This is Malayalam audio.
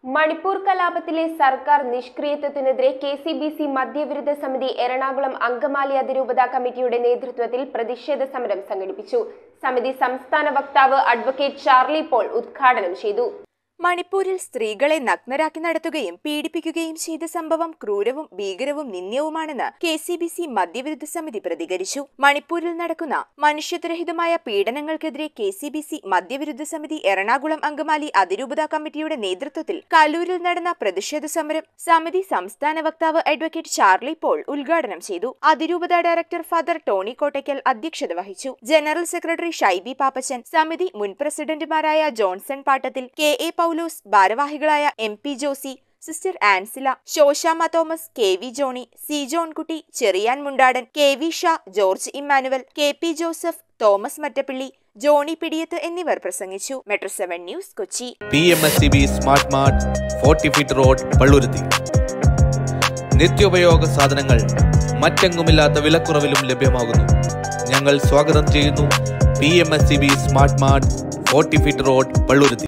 മണിപ്പൂർ കലാപത്തിലെ സർക്കാർ നിഷ്ക്രിയത്വത്തിനെതിരെ കെ സി ബി സി മദ്യവിരുദ്ധ സമിതി എറണാകുളം അങ്കമാലി അതിരൂപത കമ്മിറ്റിയുടെ നേതൃത്വത്തിൽ പ്രതിഷേധ സമരം സംഘടിപ്പിച്ചു സമിതി സംസ്ഥാന വക്താവ് അഡ്വക്കേറ്റ് ചാർലി പോൾ ഉദ്ഘാടനം ചെയ്തു മണിപ്പൂരിൽ സ്ത്രീകളെ നഗ്നരാക്കി നടത്തുകയും പീഡിപ്പിക്കുകയും ചെയ്ത സംഭവം ക്രൂരവും ഭീകരവും നിന്ദ്യവുമാണെന്ന് കെ സി ബി സി മദ്യവിരുദ്ധ സമിതി പ്രതികരിച്ചു മണിപ്പൂരിൽ നടക്കുന്ന മനുഷ്യത്വരഹിതമായ പീഡനങ്ങൾക്കെതിരെ കെ സി ബി സി മദ്യവിരുദ്ധ സമിതി എറണാകുളം അങ്കമാലി അതിരൂപത കമ്മിറ്റിയുടെ നേതൃത്വത്തിൽ കലൂരിൽ നടന്ന പ്രതിഷേധ സമരം സമിതി സംസ്ഥാന വക്താവ് അഡ്വക്കേറ്റ് ചാർലി പോൾ ഉദ്ഘാടനം ചെയ്തു അതിരൂപത ഡയറക്ടർ ഫാദർ ടോണി കോട്ടയ്ക്കൽ അധ്യക്ഷത വഹിച്ചു ജനറൽ സെക്രട്ടറി ഷൈബി പാപ്പച്ചൻ സമിതി മുൻ പ്രസിഡന്റുമാരായ Johnson Pattathil K A Paulose ഭാരവാഹികളായ M P Josy sister Ancila Sosamma Thomas K V Johnny C Johnkutty Cherian Mundadan K V Sha George Emmanuel K P Joseph Thomas Mattappally Johnny Pidiyath എന്നിവർ പ്രസംഗിച്ചു metro seven news Kochi P M S C B smart mart forty feet road Palluruthy നിത്യോപയോഗ സാധനങ്ങൾ മറ്റെങ്ങുമില്ലാത്ത വിലക്കുറവിലും ലഭ്യമാകുന്നു ഞങ്ങൾ സ്വാഗതം ചെയ്യുന്നു P M S C B smart mart forty feet road Palluruthy